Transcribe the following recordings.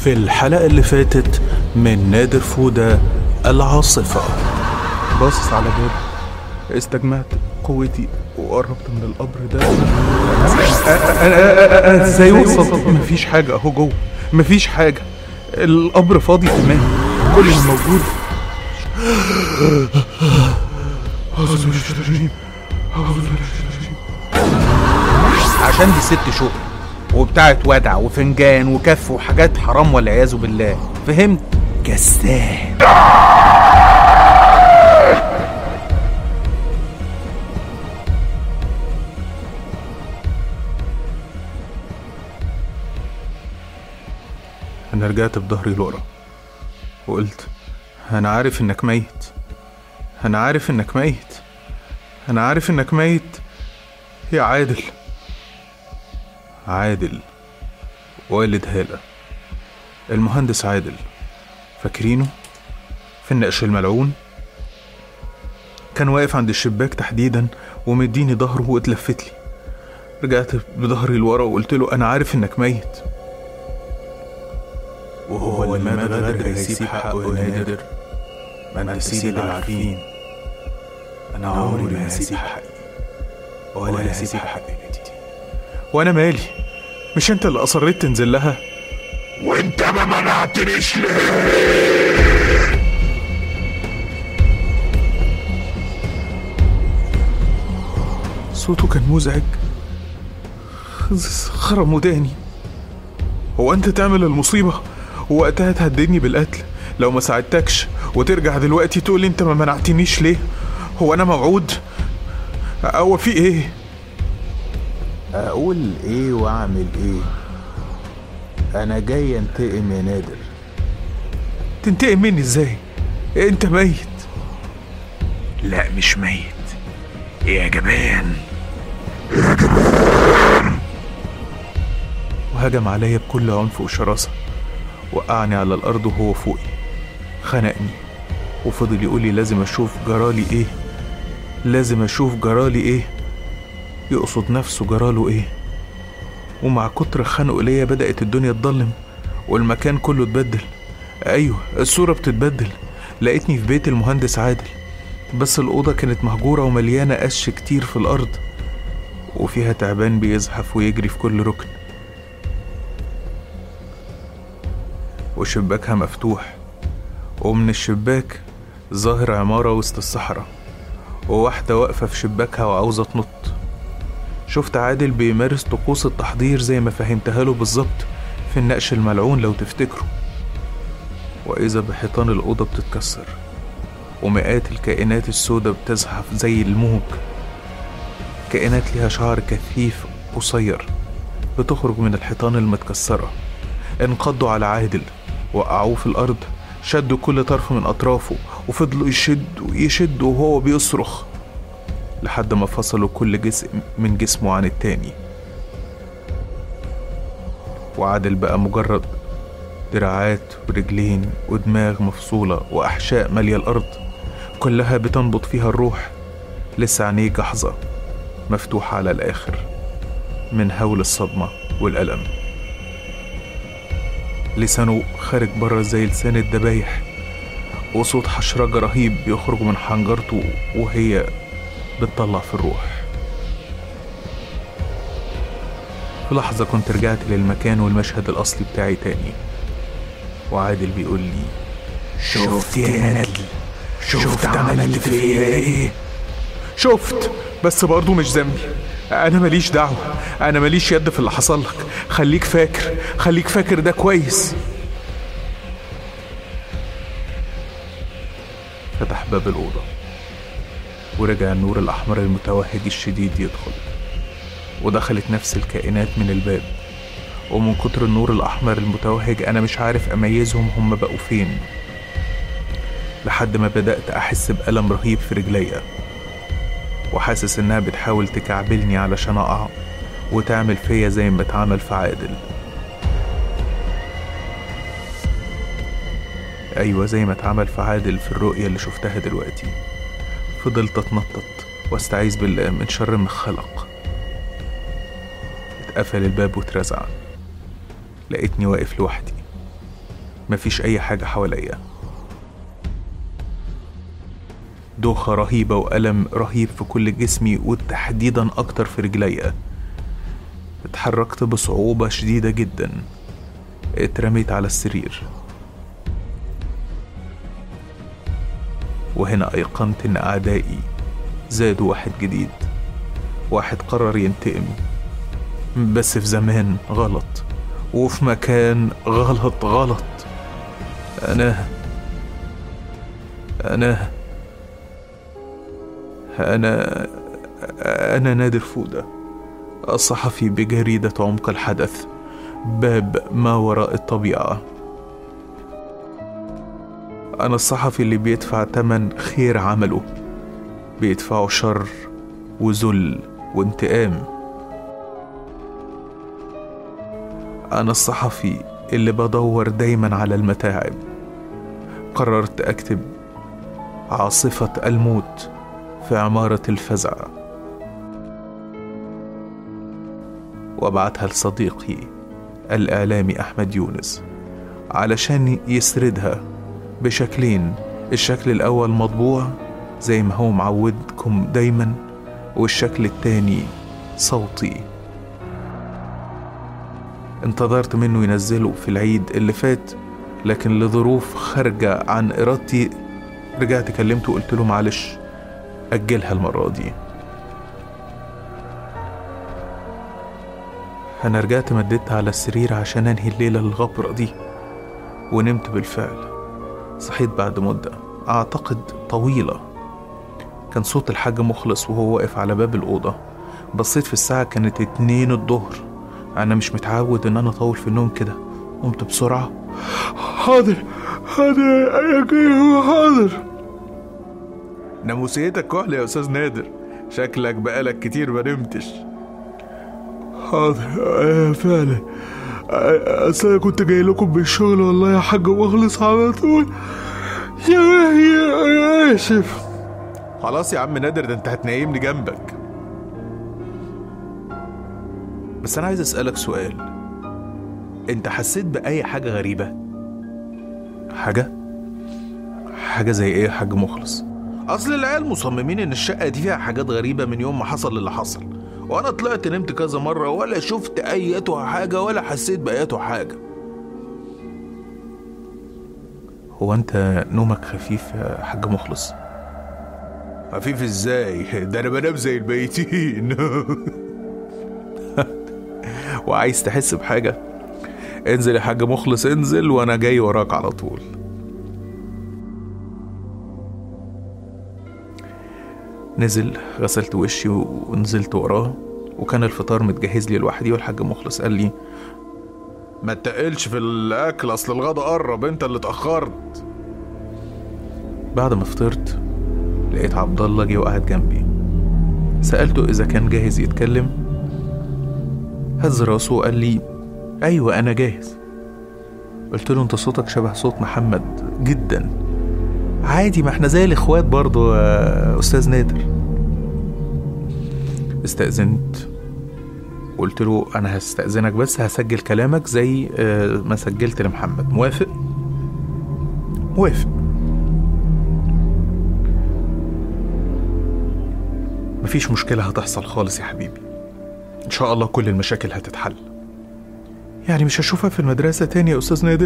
في الحلقة اللي فاتت من نادر فودة العاصفة باصص على باب استجمعت قوتي وقربت من القبر ده انا ازاي وصلت مفيش حاجه اهو جوه مفيش حاجه القبر فاضي تماما كل اللي موجود أعوذ بالله من الرجيم. أعوذ بالله من الرجيم. عشان دي ست شغل وبتاعت ودع وفنجان وكف وحاجات حرام والعياذ بالله فهمت كساب أنا رجعت بظهري لورا وقلت أنا عارف إنك ميت أنا عارف إنك ميت أنا عارف إنك ميت يا عادل عادل والد هالة المهندس عادل فاكرينه في النقش الملعون كان واقف عند الشباك تحديدا ومديني ظهره واتلفت لي رجعت بظهري لورا وقلت له انا عارف انك ميت وهو اللي مات غادر هيسيب حقه يا نادر ما انت سيد العارفين انا عمري ما هسيب حقي ولا هسيب حق بنتي وانا مالي مش انت اللي اصريت تنزل لها وانت ما منعتنيش ليه صوته كان مزعج خرم وداني هو انت تعمل المصيبة ووقتها تهددني بالقتل لو ما ساعدتكش وترجع دلوقتي تقول انت ما منعتنيش ليه هو انا موعود هو في ايه اقول ايه واعمل ايه انا جاي انتقم يا نادر تنتقم مني ازاي انت ميت لا مش ميت يا جبان وهجم عليا بكل عنف وشراسة وقعني على الأرض وهو فوقي خنقني وفضل يقول لي لازم أشوف جرالي إيه لازم أشوف جرالي إيه يقصد نفسه جراله إيه ومع كتر خنقه ليا بدأت الدنيا تضلم والمكان كله اتبدل أيوة الصورة بتتبدل لقيتني في بيت المهندس عادل بس الأوضة كانت مهجورة ومليانة قش كتير في الأرض وفيها تعبان بيزحف ويجري في كل ركن وشباكها مفتوح ومن الشباك ظاهر عمارة وسط الصحراء وواحدة واقفة في شباكها وعاوزة تنط شفت عادل بيمارس طقوس التحضير زي ما فهمتها له بالظبط في النقش الملعون لو تفتكروا وإذا بحيطان الأوضة بتتكسر ومئات الكائنات السوداء بتزحف زي الموج كائنات ليها شعر كثيف قصير بتخرج من الحيطان المتكسرة انقضوا على عادل وقعوه في الأرض شدوا كل طرف من أطرافه وفضلوا يشدوا يشدوا وهو بيصرخ لحد ما فصلوا كل جزء من جسمه عن التاني وعادل بقى مجرد دراعات ورجلين ودماغ مفصولة وأحشاء مالية الأرض كلها بتنبض فيها الروح لسه عينيه جحظة مفتوحة على الآخر من هول الصدمة والألم لسانه خارج بره زي لسان الدبايح وصوت حشرجة رهيب بيخرج من حنجرته وهي بتطلع في الروح في لحظة كنت رجعت للمكان والمشهد الأصلي بتاعي تاني وعادل بيقول لي شفت يا ندل شفت عملت فيا ايه شفت بس برضه مش ذنبي انا ماليش دعوه انا ماليش يد في اللي حصل لك خليك فاكر خليك فاكر ده كويس فتح باب الاوضه ورجع النور الاحمر المتوهج الشديد يدخل ودخلت نفس الكائنات من الباب ومن كتر النور الاحمر المتوهج انا مش عارف اميزهم هم بقوا فين لحد ما بدات احس بالم رهيب في رجليا وحاسس انها بتحاول تكعبلني علشان اقع وتعمل فيا زي ما اتعمل في عادل ايوه زي ما اتعمل في عادل في الرؤية اللي شفتها دلوقتي فضلت اتنطط واستعيذ بالله من شر ما خلق اتقفل الباب واترزع لقيتني واقف لوحدي مفيش أي حاجة حواليا دوخة رهيبة وألم رهيب في كل جسمي وتحديدا أكتر في رجليا اتحركت بصعوبة شديدة جدا اترميت على السرير وهنا أيقنت إن أعدائي زادوا واحد جديد واحد قرر ينتقم بس في زمان غلط وفي مكان غلط غلط أنا أنا أنا أنا نادر فودة الصحفي بجريدة عمق الحدث باب ما وراء الطبيعة أنا الصحفي اللي بيدفع تمن خير عمله بيدفعه شر وذل وانتقام أنا الصحفي اللي بدور دايما على المتاعب قررت أكتب عاصفة الموت في عمارة الفزع وابعتها لصديقي الإعلامي أحمد يونس علشان يسردها بشكلين الشكل الأول مطبوع زي ما هو معودكم دايما والشكل التاني صوتي انتظرت منه ينزله في العيد اللي فات لكن لظروف خارجة عن إرادتي رجعت كلمته وقلت له معلش أجلها المرة دي أنا رجعت مددت على السرير عشان أنهي الليلة الغبرة دي ونمت بالفعل صحيت بعد مدة أعتقد طويلة كان صوت الحاج مخلص وهو واقف على باب الأوضة بصيت في الساعة كانت اتنين الظهر أنا مش متعود إن أنا أطول في النوم كده قمت بسرعة حاضر حاضر انا جاي حاضر ناموسيتك كحل يا أستاذ نادر شكلك بقالك كتير ما نمتش حاضر ايه فعلا آه، اصل انا كنت جاي لكم بالشغل والله يا حاج مخلص على طول يا يا يا اسف خلاص يا عم نادر ده انت هتنيمني جنبك بس انا عايز اسألك سؤال انت حسيت بأي حاجة غريبة حاجة حاجة زي ايه يا حاج مخلص اصل العيال مصممين ان الشقة دي فيها حاجات غريبة من يوم ما حصل اللي حصل وانا طلعت نمت كذا مرة ولا شفت ايتها حاجة ولا حسيت بايتها حاجة هو انت نومك خفيف يا حاج مخلص خفيف ازاي ده انا بنام زي البيتين وعايز تحس بحاجة انزل يا حاج مخلص انزل وانا جاي وراك على طول نزل غسلت وشي ونزلت وراه وكان الفطار متجهز لي لوحدي والحاج مخلص قال لي ما تقلش في الاكل اصل الغدا قرب انت اللي اتاخرت بعد ما فطرت لقيت عبد الله جه وقعد جنبي سالته اذا كان جاهز يتكلم هز راسه وقال لي ايوه انا جاهز قلت له انت صوتك شبه صوت محمد جدا عادي ما احنا زي الاخوات برضه يا استاذ نادر استأذنت قلت له انا هستأذنك بس هسجل كلامك زي آه، ما سجلت لمحمد موافق موافق مفيش مشكلة هتحصل خالص يا حبيبي إن شاء الله كل المشاكل هتتحل يعني مش هشوفها في المدرسة تاني يا أستاذ نادر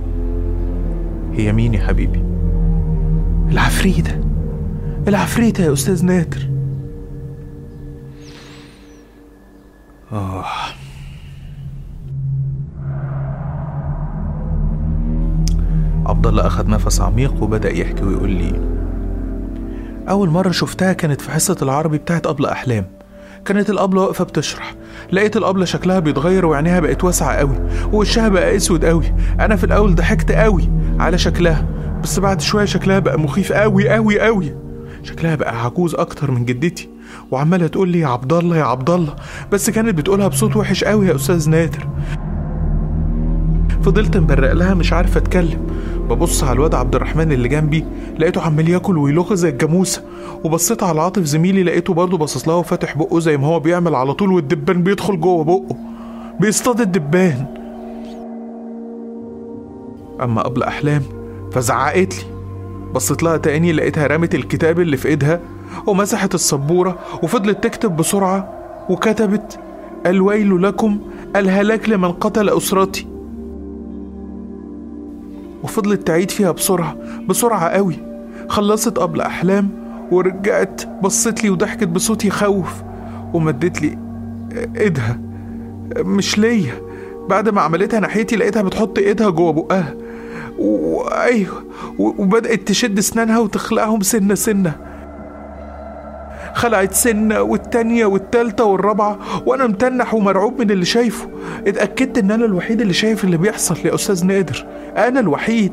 هي مين يا حبيبي العفريتة العفريتة يا أستاذ نادر آه عبد الله أخد نفس عميق وبدأ يحكي ويقول لي أول مرة شفتها كانت في حصة العربي بتاعت أبلة أحلام كانت الأبلة واقفة بتشرح لقيت الأبلة شكلها بيتغير وعينيها بقت واسعة قوي ووشها بقى أسود قوي أنا في الأول ضحكت قوي على شكلها بس بعد شوية شكلها بقى مخيف قوي قوي قوي شكلها بقى عجوز أكتر من جدتي وعمالة تقول لي يا عبد الله يا عبد الله بس كانت بتقولها بصوت وحش قوي يا أستاذ نادر فضلت مبرق لها مش عارف اتكلم ببص على الواد عبد الرحمن اللي جنبي لقيته عمال ياكل ويلغ زي الجاموسه وبصيت على عاطف زميلي لقيته برضه باصص لها وفاتح بقه زي ما هو بيعمل على طول والدبان بيدخل جوه بقه بيصطاد الدبان أما قبل أحلام فزعقت لي بصيت لها تاني لقيتها رمت الكتاب اللي في ايدها ومسحت السبورة وفضلت تكتب بسرعة وكتبت الويل لكم الهلاك لمن قتل أسرتي وفضلت تعيد فيها بسرعة بسرعة قوي خلصت قبل أحلام ورجعت بصت لي وضحكت بصوت يخوف ومدت لي ايدها مش ليا بعد ما عملتها ناحيتي لقيتها بتحط ايدها جوه بقها وايوه وبدأت تشد اسنانها وتخلقهم سنة سنة خلعت سنة والتانية والتالتة والرابعة وأنا متنح ومرعوب من اللي شايفه اتأكدت إن أنا الوحيد اللي شايف اللي بيحصل يا أستاذ نادر أنا الوحيد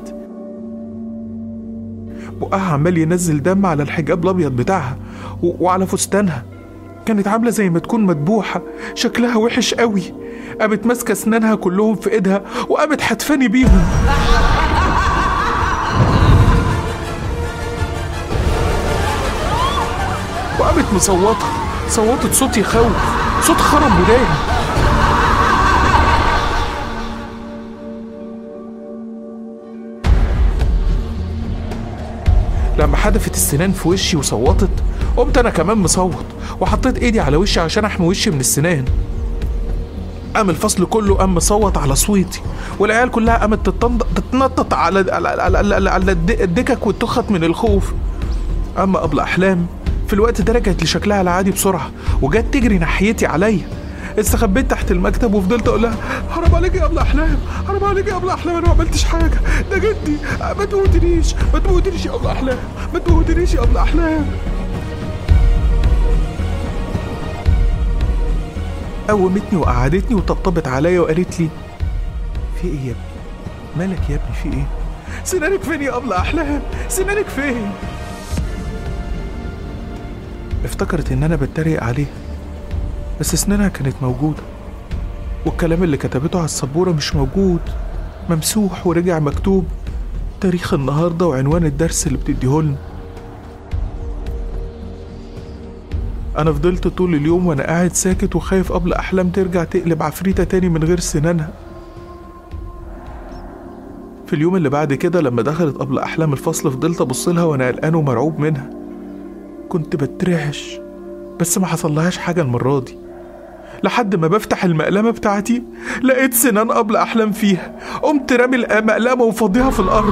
بقها عمال ينزل دم على الحجاب الأبيض بتاعها و- وعلى فستانها كانت عاملة زي ما تكون مدبوحة شكلها وحش قوي قامت ماسكة اسنانها كلهم في ايدها وقامت حتفاني بيهم وقامت مصوتة صوتت صوت يخوف صوت خرم وداني لما حدفت السنان في وشي وصوتت قمت انا كمان مصوت وحطيت ايدي على وشي عشان احمي وشي من السنان قام الفصل كله قام مصوت على صويتي والعيال كلها قامت تتنط- تتنطط على على على, على, على الد- الدكك والتخت من الخوف اما قبل احلام في الوقت ده رجعت لشكلها العادي بسرعه وجت تجري ناحيتي عليا استخبيت تحت المكتب وفضلت اقول لها حرام عليك يا ابله احلام حرام عليك يا ابله احلام انا ما عملتش حاجه ده جدي ما تموتنيش ما تموتنيش يا ابله احلام ما تموتنيش يا ابله احلام قومتني وقعدتني وطبطبت عليا وقالت لي في ايه يا ابني مالك يا ابني في ايه سنانك فين يا ابله احلام سنانك فين افتكرت ان انا بتريق عليها بس اسنانها كانت موجودة والكلام اللي كتبته على السبورة مش موجود ممسوح ورجع مكتوب تاريخ النهاردة وعنوان الدرس اللي بتديهولنا أنا فضلت طول اليوم وأنا قاعد ساكت وخايف قبل أحلام ترجع تقلب عفريتة تاني من غير سنانها في اليوم اللي بعد كده لما دخلت قبل أحلام الفصل فضلت أبصلها وأنا قلقان ومرعوب منها كنت بترعش بس ما حصلهاش حاجة المرة دي لحد ما بفتح المقلمة بتاعتي لقيت سنان قبل أحلام فيها قمت رامي المقلمة وفضيها في الأرض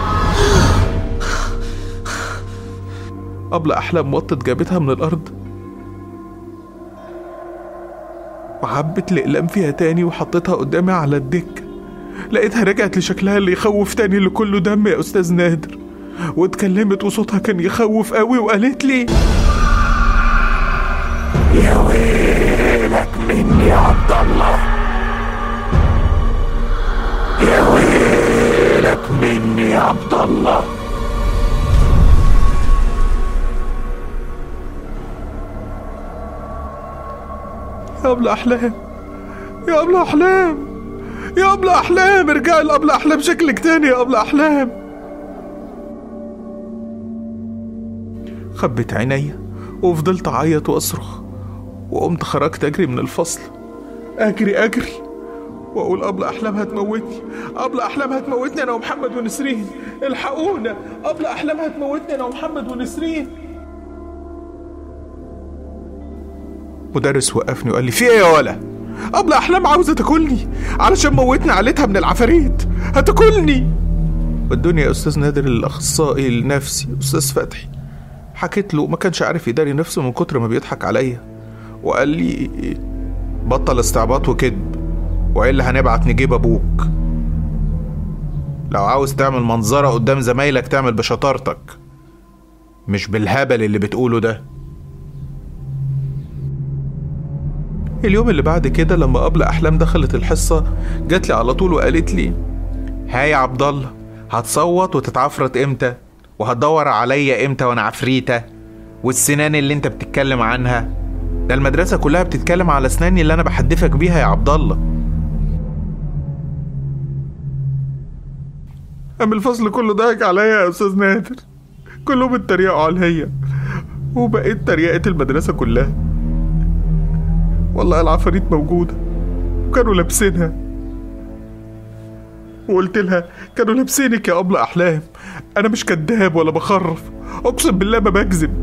قبل أحلام وطت جابتها من الأرض وعبت الأقلام فيها تاني وحطيتها قدامي على الدكة لقيتها رجعت لشكلها اللي يخوف تاني اللي كله دم يا أستاذ نادر واتكلمت وصوتها كان يخوف قوي وقالت لي يا ويلك مني يا عبد الله يا ويلك مني يا عبد الله يا ابله احلام يا ابله احلام يا ابله احلام ارجعي لابله احلام شكلك تاني يا ابله احلام خبت عينيا وفضلت اعيط واصرخ وقمت خرجت اجري من الفصل اجري اجري واقول ابله احلام هتموتني ابله احلام هتموتني انا ومحمد ونسرين الحقونا ابله احلام هتموتني انا ومحمد ونسرين مدرس وقفني وقال لي في ايه يا ولا ابله احلام عاوزه تاكلني علشان موتني عليتها من العفاريت هتاكلني والدنيا يا استاذ نادر الاخصائي النفسي استاذ فتحي حكيت له ما كانش عارف يداري نفسه من كتر ما بيضحك عليا وقال لي بطل استعباط وكذب والا هنبعت نجيب ابوك لو عاوز تعمل منظره قدام زمايلك تعمل بشطارتك مش بالهبل اللي بتقوله ده اليوم اللي بعد كده لما قبل احلام دخلت الحصه جات لي على طول وقالت لي ها يا عبد الله هتصوت وتتعفرت امتى وهتدور عليا امتى وانا عفريته والسنان اللي انت بتتكلم عنها ده المدرسه كلها بتتكلم على اسناني اللي انا بحدفك بيها يا عبد الله أم الفصل كله ضحك عليا يا أستاذ نادر كلهم اتريقوا عليا وبقيت تريقة المدرسة كلها والله العفاريت موجودة وكانوا لابسينها وقلت لها كانوا لابسينك يا أبلة أحلام أنا مش كداب ولا بخرف أقسم بالله ما بكذب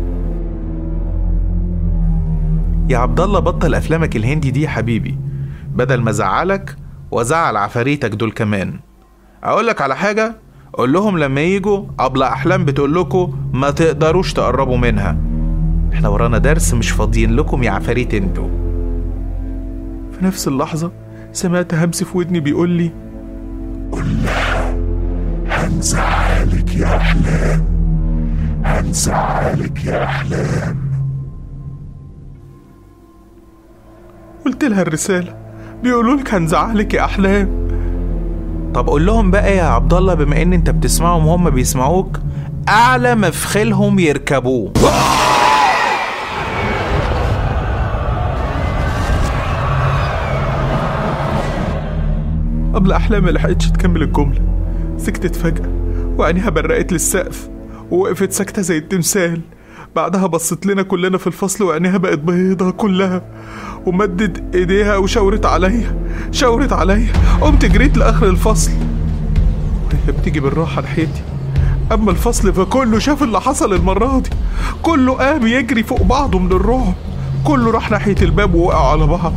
يا عبد الله بطل افلامك الهندي دي يا حبيبي بدل ما ازعلك وازعل عفاريتك دول كمان اقول لك على حاجه قول لهم لما يجوا ابله احلام بتقول لكم ما تقدروش تقربوا منها احنا ورانا درس مش فاضيين لكم يا عفاريت انتوا في نفس اللحظة سمعت همس في ودني بيقول لي هنزعلك يا أحلام هنزعلك يا أحلام قلت لها الرسالة بيقولوا لك هنزعلك يا أحلام طب قول لهم بقى يا عبد الله بما ان انت بتسمعهم وهم بيسمعوك اعلى مفخلهم يركبوه قبل أحلام ما لحقتش تكمل الجملة سكتت فجأة وعينيها برقت للسقف ووقفت ساكتة زي التمثال بعدها بصت لنا كلنا في الفصل وعينيها بقت بيضة كلها ومدت ايديها وشاورت عليا شاورت عليا قمت جريت لاخر الفصل وهي بتيجي بالراحة ناحيتي اما الفصل فكله شاف اللي حصل المرة دي كله قام يجري فوق بعضه من الرعب كله راح ناحية الباب ووقعوا على بعض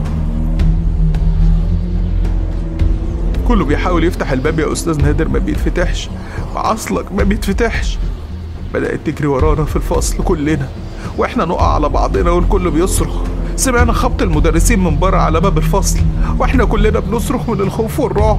كله بيحاول يفتح الباب يا استاذ نادر ما بيتفتحش عصلك ما بيتفتحش بدأت تجري ورانا في الفصل كلنا واحنا نقع على بعضنا والكل بيصرخ سمعنا خبط المدرسين من بره على باب الفصل واحنا كلنا بنصرخ من الخوف والرعب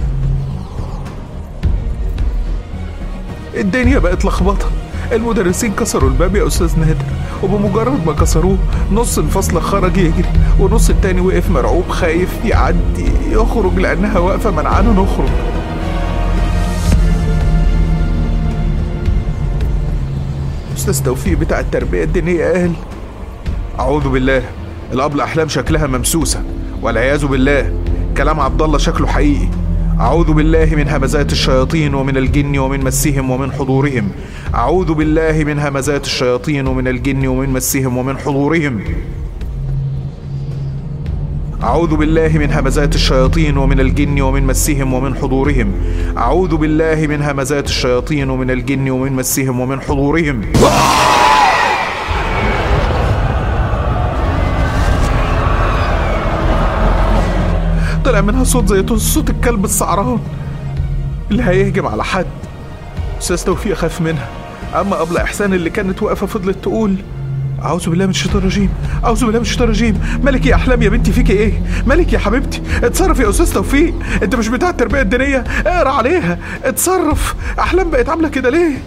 الدنيا بقت لخبطه المدرسين كسروا الباب يا استاذ نادر وبمجرد ما كسروه نص الفصل خرج يجري ونص التاني وقف مرعوب خايف يعدي يخرج لانها واقفه منعانا نخرج استاذ توفيق بتاع التربيه الدينيه قال اعوذ بالله الابله احلام شكلها ممسوسه والعياذ بالله كلام عبد الله شكله حقيقي أعوذ بالله من همزات الشياطين ومن الجن ومن مسهم ومن حضورهم أعوذ بالله من همزات الشياطين ومن الجن ومن مسهم ومن حضورهم أعوذ بالله من همزات الشياطين ومن الجن ومن مسهم ومن حضورهم أعوذ بالله من همزات الشياطين ومن الجن ومن مسهم ومن حضورهم طلع منها صوت زي صوت الكلب السعران اللي هيهجم على حد استاذ توفيق خاف منها اما ابله احسان اللي كانت واقفه فضلت تقول اعوذ بالله من الشيطان الرجيم اعوذ بالله من الشيطان الرجيم مالك يا احلام يا بنتي فيكي ايه مالك يا حبيبتي اتصرف يا استاذ توفيق انت مش بتاع التربيه الدينيه اقرا عليها اتصرف احلام بقت عامله كده ليه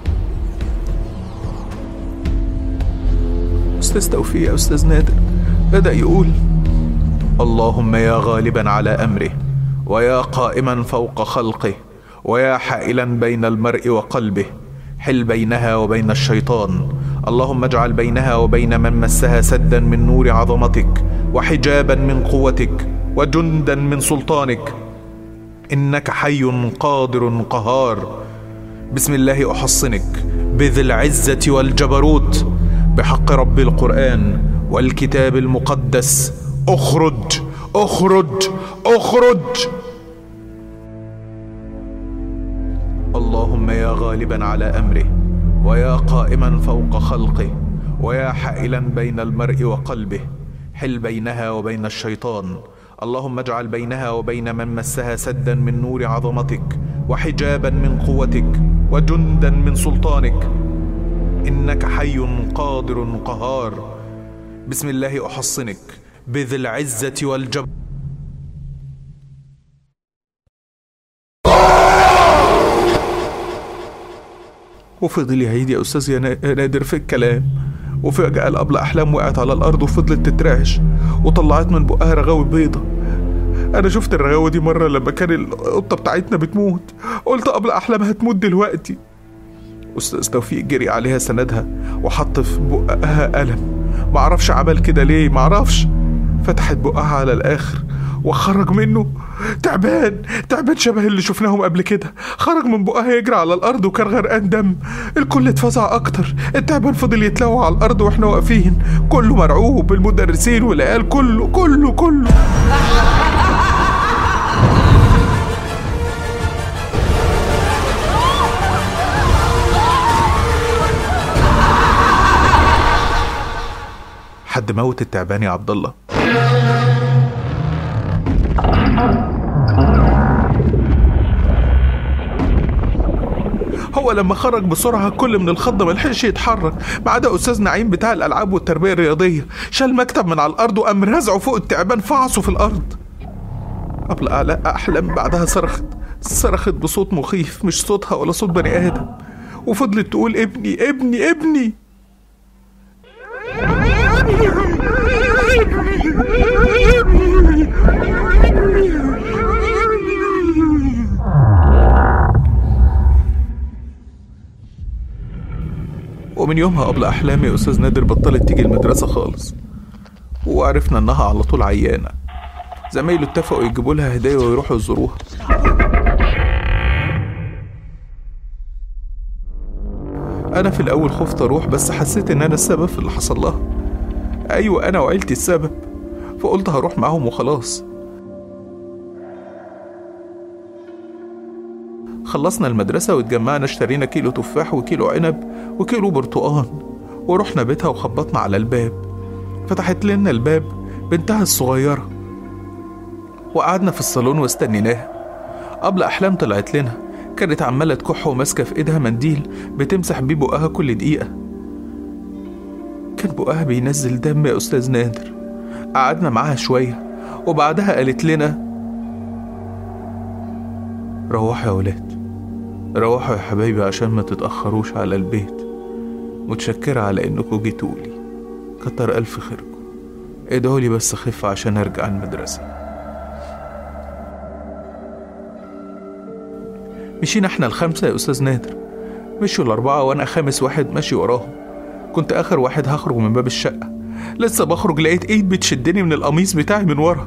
استاذ توفيق يا استاذ نادر بدا يقول اللهم يا غالبا على امره ويا قائما فوق خلقه ويا حائلا بين المرء وقلبه حل بينها وبين الشيطان اللهم اجعل بينها وبين من مسها سدا من نور عظمتك وحجابا من قوتك وجندا من سلطانك انك حي قادر قهار بسم الله احصنك بذي العزه والجبروت بحق رب القران والكتاب المقدس اخرج اخرج اخرج اللهم يا غالبا على امره ويا قائما فوق خلقه ويا حائلا بين المرء وقلبه حل بينها وبين الشيطان اللهم اجعل بينها وبين من مسها سدا من نور عظمتك وحجابا من قوتك وجندا من سلطانك انك حي قادر قهار بسم الله احصنك بذي العزه والجبر وفضل يعيد يا استاذ يا نادر في الكلام وفجأة الأبلة أحلام وقعت على الأرض وفضلت تترعش وطلعت من بقها رغاوي بيضة أنا شفت الرغاوي دي مرة لما كان القطة بتاعتنا بتموت قلت أبلة أحلام هتموت دلوقتي أستاذ توفيق جري عليها سندها وحط في بقها قلم معرفش عمل كده ليه معرفش فتحت بقها على الآخر وخرج منه تعبان تعبان شبه اللي شفناهم قبل كده خرج من بقها يجري على الارض وكان غرقان دم الكل اتفزع اكتر التعبان فضل يتلوى على الارض واحنا واقفين كله مرعوب المدرسين والعيال كله كله كله حد موت التعبان يا عبد الله هو لما خرج بسرعة كل من الخضة ملحقش يتحرك ما عدا أستاذ نعيم بتاع الألعاب والتربية الرياضية شال مكتب من على الأرض وقام رازعه فوق التعبان فعصه في الأرض قبل أعلى أحلام بعدها صرخت صرخت بصوت مخيف مش صوتها ولا صوت بني آدم وفضلت تقول ابني ابني ابني ومن يومها قبل أحلامي يا أستاذ نادر بطلت تيجي المدرسة خالص وعرفنا إنها على طول عيانة زمايله اتفقوا يجيبوا لها هدايا ويروحوا يزوروها أنا في الأول خفت أروح بس حسيت إن أنا السبب في اللي حصل لها أيوة أنا وعيلتي السبب فقلت هروح معاهم وخلاص خلصنا المدرسة واتجمعنا اشترينا كيلو تفاح وكيلو عنب وكيلو برتقان ورحنا بيتها وخبطنا على الباب فتحت لنا الباب بنتها الصغيرة وقعدنا في الصالون واستنيناها قبل أحلام طلعت لنا كانت عمالة تكح وماسكة في إيدها منديل بتمسح بيه بقها كل دقيقة كان بقها بينزل دم يا أستاذ نادر قعدنا معاها شوية وبعدها قالت لنا روحوا يا ولاد روحوا يا حبايبي عشان ما تتأخروش على البيت متشكرة على إنكم جيتولي كتر ألف خيركم ادعولي بس خف عشان أرجع المدرسة مشينا احنا الخمسة يا أستاذ نادر مشوا الأربعة وأنا خامس واحد ماشي وراهم كنت آخر واحد هخرج من باب الشقة لسه بخرج لقيت إيد بتشدني من القميص بتاعي من ورا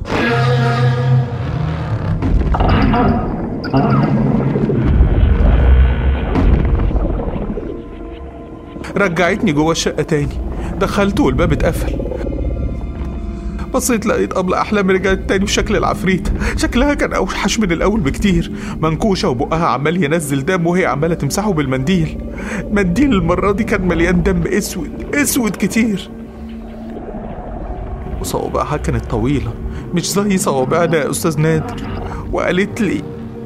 رجعتني جوه الشقة تاني دخلت والباب اتقفل بصيت لقيت أبلة أحلامي رجعت تاني بشكل العفريت شكلها كان أوحش من الأول بكتير منكوشة وبقها عمال ينزل دم وهي عمالة تمسحه بالمنديل منديل المرة دي كان مليان دم أسود أسود كتير وصوابعها كانت طويلة مش زي صوابعنا يا أستاذ نادر وقالت لي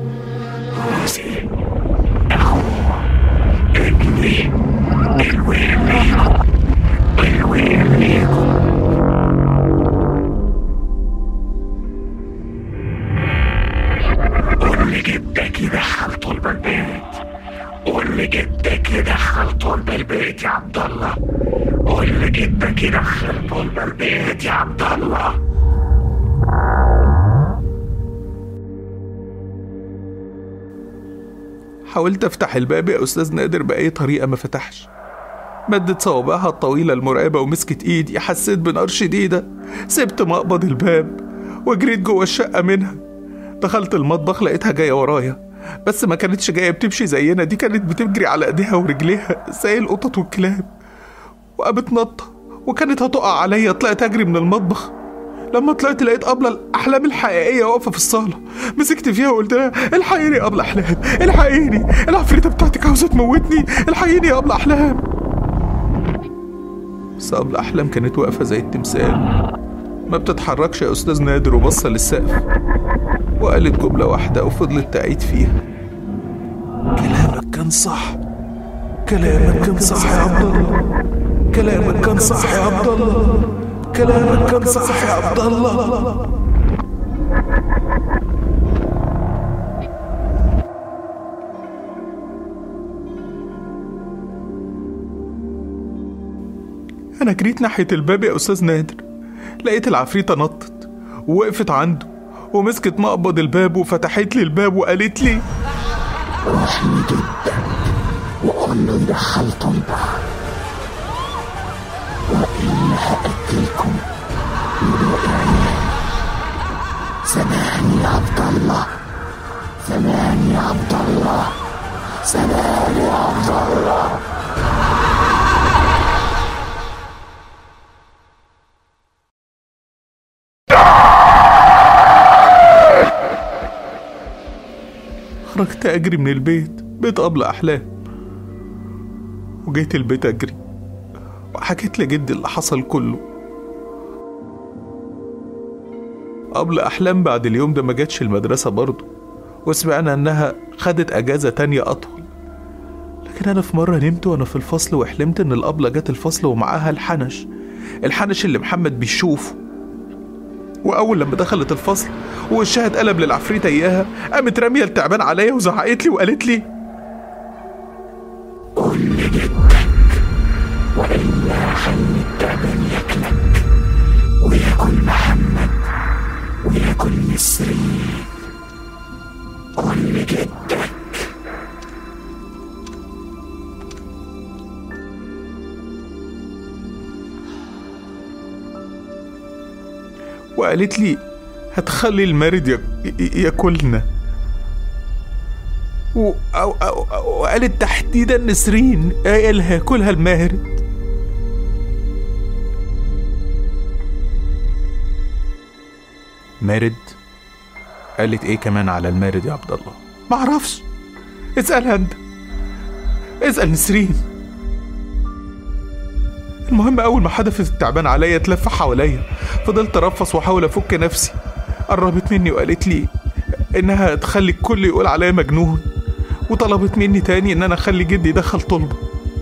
واللي جدك يدخل طلب البيت واللي جدك يدخل طلب البيت يا عبد الله واللي جدك يدخل طلب البيت يا عبد الله حاولت افتح الباب يا استاذ نادر باي طريقه ما فتحش مدت صوابعها الطويله المرعبه ومسكت ايدي حسيت بنار شديده سبت مقبض الباب وجريت جوه الشقه منها دخلت المطبخ لقيتها جايه ورايا بس ما كانتش جايه بتمشي زينا دي كانت بتجري على ايديها ورجليها زي القطط والكلاب وقامت نطه وكانت هتقع عليا طلعت اجري من المطبخ لما طلعت لقيت أبلة الأحلام الحقيقية واقفة في الصالة مسكت فيها وقلت لها الحقيني يا أبلة أحلام الحقيني العفريتة بتاعتك عاوزة تموتني الحقيني يا أبلة أحلام بس أبلة أحلام كانت واقفة زي التمثال ما بتتحركش يا أستاذ نادر وبصة للسقف وقالت جملة واحدة وفضلت تعيد فيها كلامك كان صح كلامك كان صح يا عبد الله كلامك كان صح يا عبد الله كلامك كان صح يا عبد الله أنا جريت ناحية الباب يا أستاذ نادر لقيت العفريتة نطت ووقفت عنده ومسكت مقبض الباب وفتحت لي الباب وقالت لي روح لجدك وقول له يدخل طلبه وإلا هأكلكم من عيال سامعني يا عبد الله سامعني يا عبد الله سامعني يا عبد الله خرجت أجري من البيت بيت أبلة أحلام وجيت البيت أجري وحكيت لجدي اللي حصل كله قبل أحلام بعد اليوم ده ما جاتش المدرسة برضه وسمعنا إنها خدت أجازة تانية أطول لكن أنا في مرة نمت وأنا في الفصل وحلمت إن الأبلة جت الفصل ومعاها الحنش الحنش اللي محمد بيشوفه وأول لما دخلت الفصل ووشها اتقلب للعفريتة إياها قامت رامية التعبان عليا وزعقت لي وقالت لي قول لجدك وإلا خلي التعبان ياكلك وياكل محمد وياكل نسرين قول لجدك وقالت لي هتخلي المارد ياك- ي- ياكلنا و... أو... أو... أو... وقالت تحديدا نسرين قالها ياكلها المارد مارد قالت ايه كمان على المارد يا عبد الله معرفش اسألها انت اسأل نسرين المهم أول ما حدفت التعبان عليا اتلف حواليا فضلت أرفص وأحاول أفك نفسي قربت مني وقالت لي إنها تخلي الكل يقول عليا مجنون وطلبت مني تاني إن أنا أخلي جدي يدخل طلبة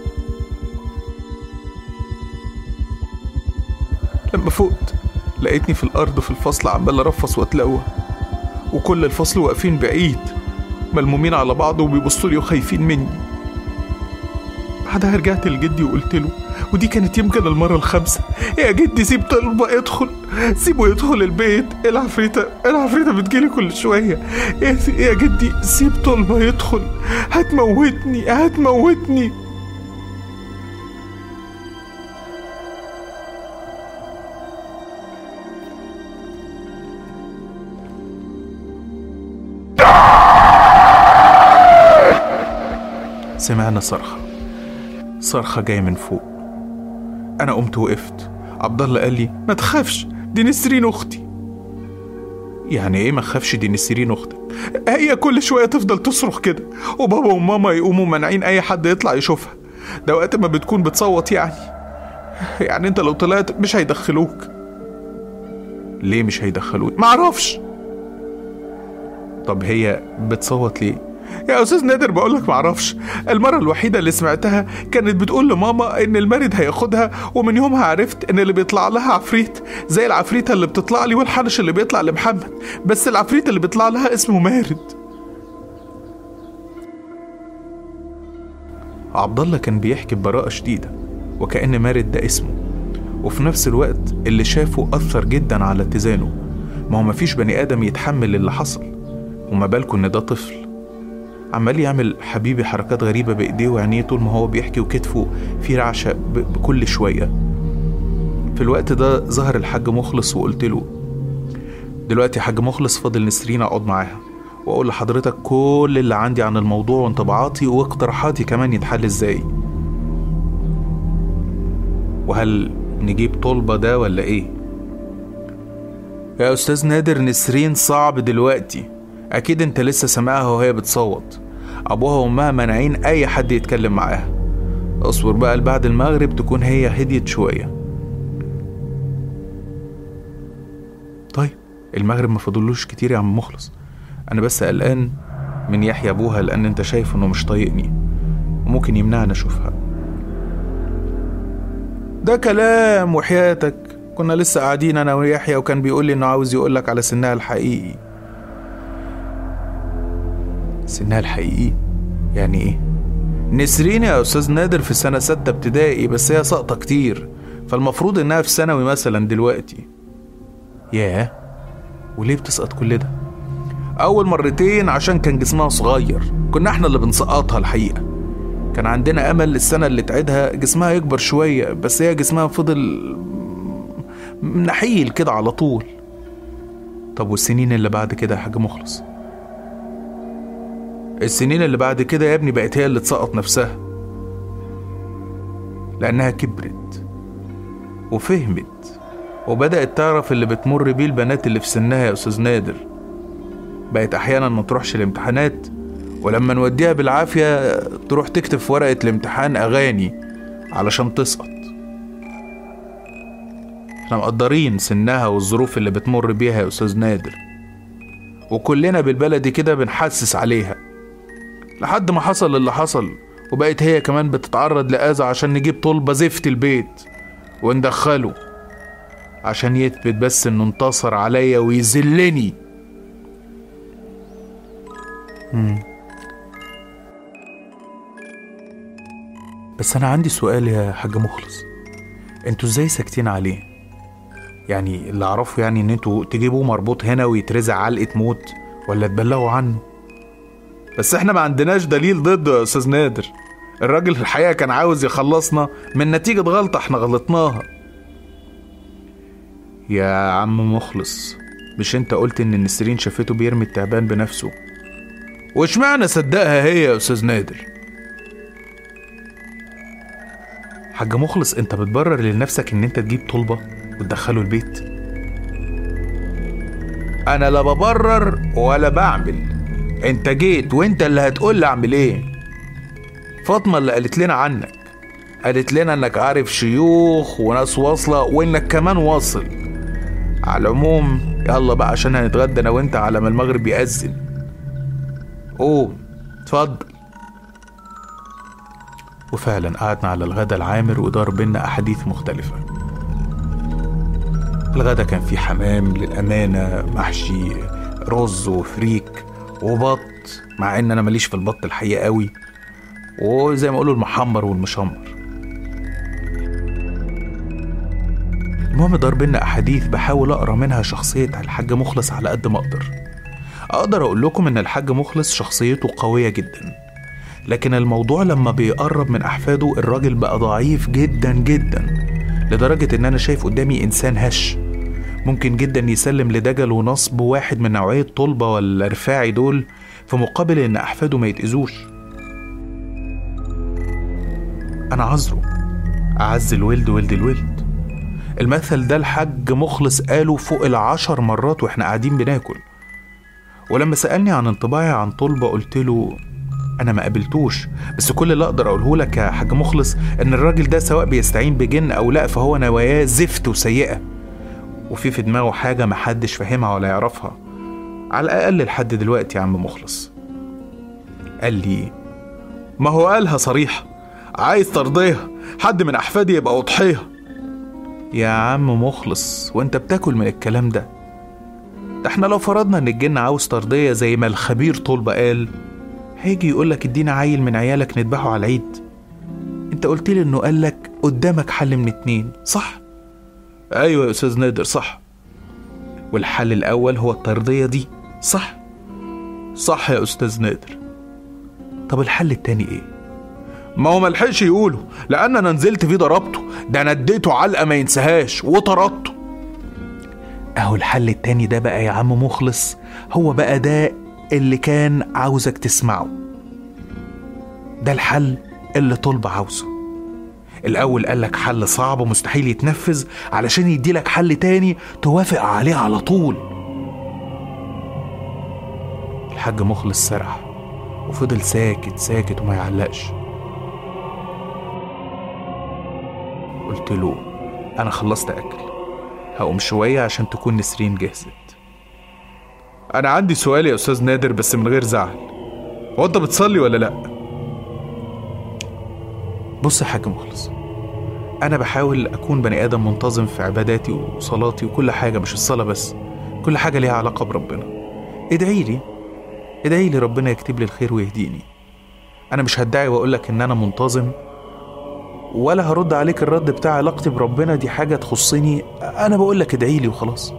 لما فقت لقيتني في الأرض في الفصل عمال أرفص وأتلوى وكل الفصل واقفين بعيد ملمومين على بعض وبيبصوا لي وخايفين مني بعدها رجعت لجدي وقلت له ودي كانت يمكن المرة الخامسة يا جدي سيب طلبة ادخل سيبه يدخل البيت العفريتة العفريتة بتجيلي كل شوية يا, يا جدي سيب طلبة يدخل هتموتني هتموتني سمعنا صرخة صرخة جاية من فوق أنا قمت وقفت عبد الله قال لي ما تخافش دي نسرين اختي يعني ايه ما تخافش دي نسرين اختك هي كل شوية تفضل تصرخ كده وبابا وماما يقوموا مانعين أي حد يطلع يشوفها ده وقت ما بتكون بتصوت يعني يعني انت لو طلعت مش هيدخلوك ليه مش هيدخلوني معرفش طب هي بتصوت ليه يا استاذ نادر بقول لك معرفش المره الوحيده اللي سمعتها كانت بتقول لماما ان المارد هياخدها ومن يومها عرفت ان اللي بيطلع لها عفريت زي العفريته اللي بتطلع لي والحنش اللي بيطلع لمحمد بس العفريت اللي بيطلع لها اسمه مارد عبد الله كان بيحكي ببراءة شديدة وكأن مارد ده اسمه وفي نفس الوقت اللي شافه أثر جدا على اتزانه ما هو مفيش بني آدم يتحمل اللي حصل وما بالكم إن ده طفل عمال يعمل حبيبي حركات غريبة بإيديه وعينيه طول ما هو بيحكي وكتفه في رعشة ب- بكل شوية في الوقت ده ظهر الحاج مخلص وقلت له دلوقتي يا حاج مخلص فاضل نسرين أقعد معاها وأقول لحضرتك كل اللي عندي عن الموضوع وانطباعاتي واقتراحاتي كمان يتحل إزاي وهل نجيب طلبة ده ولا إيه؟ يا أستاذ نادر نسرين صعب دلوقتي أكيد أنت لسه سامعها وهي بتصوت أبوها وأمها مانعين أي حد يتكلم معاها اصبر بقى لبعد المغرب تكون هي هديت شوية طيب المغرب ما فضلوش كتير يا عم مخلص أنا بس قلقان من يحيى أبوها لأن أنت شايف إنه مش طايقني وممكن يمنعني أشوفها ده كلام وحياتك كنا لسه قاعدين أنا ويحيى وكان بيقول لي إنه عاوز يقولك على سنها الحقيقي سنها الحقيقي يعني إيه؟ نسرين يا أستاذ نادر في سنة ستة ابتدائي بس هي ساقطة كتير فالمفروض إنها في ثانوي مثلا دلوقتي ياه وليه بتسقط كل ده؟ أول مرتين عشان كان جسمها صغير كنا احنا اللي بنسقطها الحقيقة كان عندنا أمل السنة اللي تعيدها جسمها يكبر شوية بس هي جسمها فضل نحيل كده على طول طب والسنين اللي بعد كده يا حاج مخلص السنين اللي بعد كده يا ابني بقت هي اللي تسقط نفسها لأنها كبرت وفهمت وبدأت تعرف اللي بتمر بيه البنات اللي في سنها يا أستاذ نادر بقت أحيانا ما تروحش الامتحانات ولما نوديها بالعافية تروح تكتب في ورقة الامتحان أغاني علشان تسقط احنا مقدرين سنها والظروف اللي بتمر بيها يا استاذ نادر وكلنا بالبلدي كده بنحسس عليها لحد ما حصل اللي حصل وبقت هي كمان بتتعرض لأذى عشان نجيب طلبة زفت البيت وندخله عشان يثبت بس انه انتصر عليا ويذلني بس انا عندي سؤال يا حاج مخلص انتوا ازاي ساكتين عليه يعني اللي اعرفه يعني ان انتوا تجيبوه مربوط هنا ويترزع علقة موت ولا تبلغوا عنه بس احنا ما عندناش دليل ضده يا استاذ نادر الراجل في الحقيقه كان عاوز يخلصنا من نتيجه غلطه احنا غلطناها يا عم مخلص مش انت قلت ان نسرين شافته بيرمي التعبان بنفسه واشمعنى صدقها هي يا استاذ نادر حاج مخلص انت بتبرر لنفسك ان انت تجيب طلبة وتدخله البيت انا لا ببرر ولا بعمل انت جيت وانت اللي هتقول لي اعمل ايه فاطمه اللي قالت لنا عنك قالت لنا انك عارف شيوخ وناس واصله وانك كمان واصل على العموم يلا بقى عشان هنتغدى انا وانت على ما المغرب يأذن قوم اتفضل وفعلا قعدنا على الغدا العامر ودار بينا أحاديث مختلفة الغدا كان فيه حمام للأمانة محشي رز وفريك وبط مع إن أنا ماليش في البط الحقيقة قوي وزي ما يقولوا المحمر والمشمر المهم دار بينا أحاديث بحاول أقرأ منها شخصية الحاج مخلص على قد ما أقدر أقدر أقول لكم إن الحاج مخلص شخصيته قوية جدا لكن الموضوع لما بيقرب من أحفاده الراجل بقى ضعيف جدا جدا لدرجة إن أنا شايف قدامي إنسان هش ممكن جدا يسلم لدجل ونصب واحد من نوعية طلبة ولا رفاعي دول في مقابل إن أحفاده ما يتأذوش أنا عذره أعز الولد ولد الولد المثل ده الحاج مخلص قاله فوق العشر مرات واحنا قاعدين بناكل ولما سألني عن انطباعي عن طلبة قلت له أنا ما قابلتوش بس كل اللي أقدر أقوله لك يا حاج مخلص إن الراجل ده سواء بيستعين بجن أو لأ فهو نواياه زفت وسيئة وفي في دماغه حاجة محدش فاهمها ولا يعرفها على الأقل لحد دلوقتي يا عم مخلص قال لي ما هو قالها صريحة عايز ترضيها حد من أحفادي يبقى أضحيها يا عم مخلص وانت بتاكل من الكلام ده ده احنا لو فرضنا ان الجن عاوز ترضية زي ما الخبير طلبة قال هيجي يقولك ادينا عيل من عيالك نذبحه على العيد انت قلت لي انه قالك قدامك حل من اتنين صح أيوة يا أستاذ نادر صح والحل الاول هو الترضية دي صح صح يا أستاذ نادر طب الحل التاني ايه ما هو ملحقش يقوله لأن أنا نزلت فيه ضربته ده أنا اديته علقة ما ينساهاش وطردته اهو الحل التاني ده بقى يا عم مخلص هو بقى ده اللي كان عاوزك تسمعه ده الحل اللي طلب عاوزه الأول قالك حل صعب ومستحيل يتنفذ علشان يديلك حل تاني توافق عليه على طول الحاج مخلص سرح وفضل ساكت ساكت وما يعلقش قلت له أنا خلصت أكل هقوم شوية عشان تكون نسرين جهزت أنا عندي سؤال يا أستاذ نادر بس من غير زعل هو أنت بتصلي ولا لأ؟ بص يا حاج مخلص أنا بحاول أكون بني آدم منتظم في عباداتي وصلاتي وكل حاجة مش الصلاة بس كل حاجة ليها علاقة بربنا ادعي لي ادعي لي ربنا يكتب لي الخير ويهديني أنا مش هدعي وأقولك إن أنا منتظم ولا هرد عليك الرد بتاع علاقتي بربنا دي حاجة تخصني أنا بقولك ادعي لي وخلاص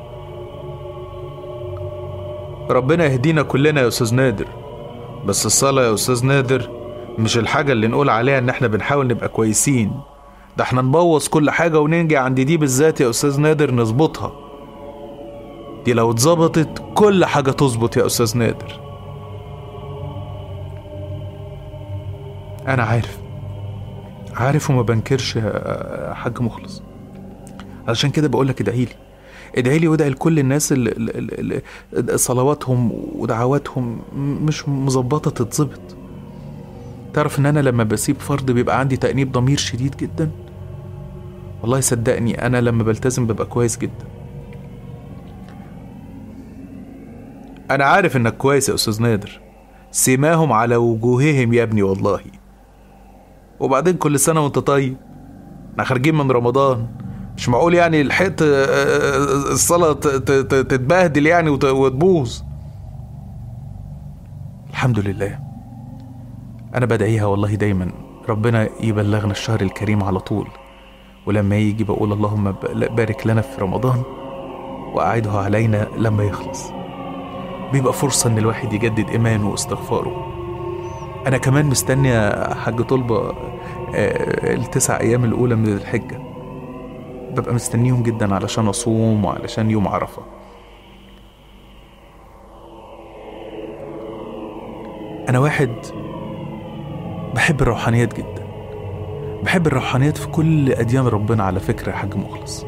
ربنا يهدينا كلنا يا أستاذ نادر بس الصلاة يا أستاذ نادر مش الحاجة اللي نقول عليها إن إحنا بنحاول نبقى كويسين ده إحنا نبوظ كل حاجة وننجي عند دي بالذات يا أستاذ نادر نظبطها دي لو اتظبطت كل حاجة تظبط يا أستاذ نادر أنا عارف عارف وما بنكرش يا حاج مخلص علشان كده بقولك ادعي لي ادعي لي وادعي لكل الناس اللي, اللي, اللي صلواتهم ودعواتهم مش مظبطة تتظبط تعرف ان انا لما بسيب فرض بيبقى عندي تأنيب ضمير شديد جدا والله صدقني انا لما بلتزم ببقى كويس جدا انا عارف انك كويس يا استاذ نادر سماهم على وجوههم يا ابني والله وبعدين كل سنه وانت طيب احنا خارجين من رمضان مش معقول يعني لحقت آه، آه، الصلاه ت- ت- ت- تتبهدل يعني وت- وتبوظ الحمد لله انا بدعيها والله دايما ربنا يبلغنا الشهر الكريم على طول ولما يجي بقول اللهم ب- بارك لنا في رمضان وأعده علينا لما يخلص بيبقى فرصة إن الواحد يجدد إيمانه واستغفاره أنا كمان مستني يا حاج طلبة آه، التسع أيام الأولى من الحجة ببقى مستنيهم جدا علشان أصوم وعلشان يوم عرفة أنا واحد بحب الروحانيات جدا بحب الروحانيات في كل أديان ربنا على فكرة يا حاج مخلص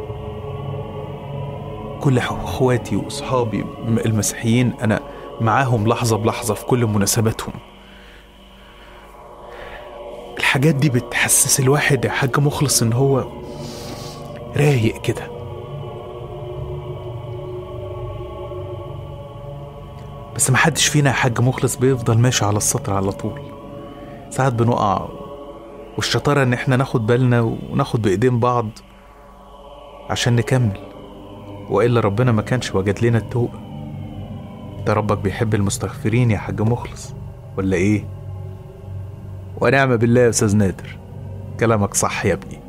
كل اخواتي واصحابي المسيحيين انا معاهم لحظه بلحظه في كل مناسباتهم الحاجات دي بتحسس الواحد يا حاج مخلص ان هو رايق كده بس محدش فينا يا حاج مخلص بيفضل ماشي على السطر على طول ساعات بنقع والشطارة ان احنا ناخد بالنا وناخد بايدين بعض عشان نكمل والا ربنا ما كانش وجد لنا التوبه ده ربك بيحب المستغفرين يا حاج مخلص ولا ايه ونعم بالله يا استاذ نادر كلامك صح يا ابني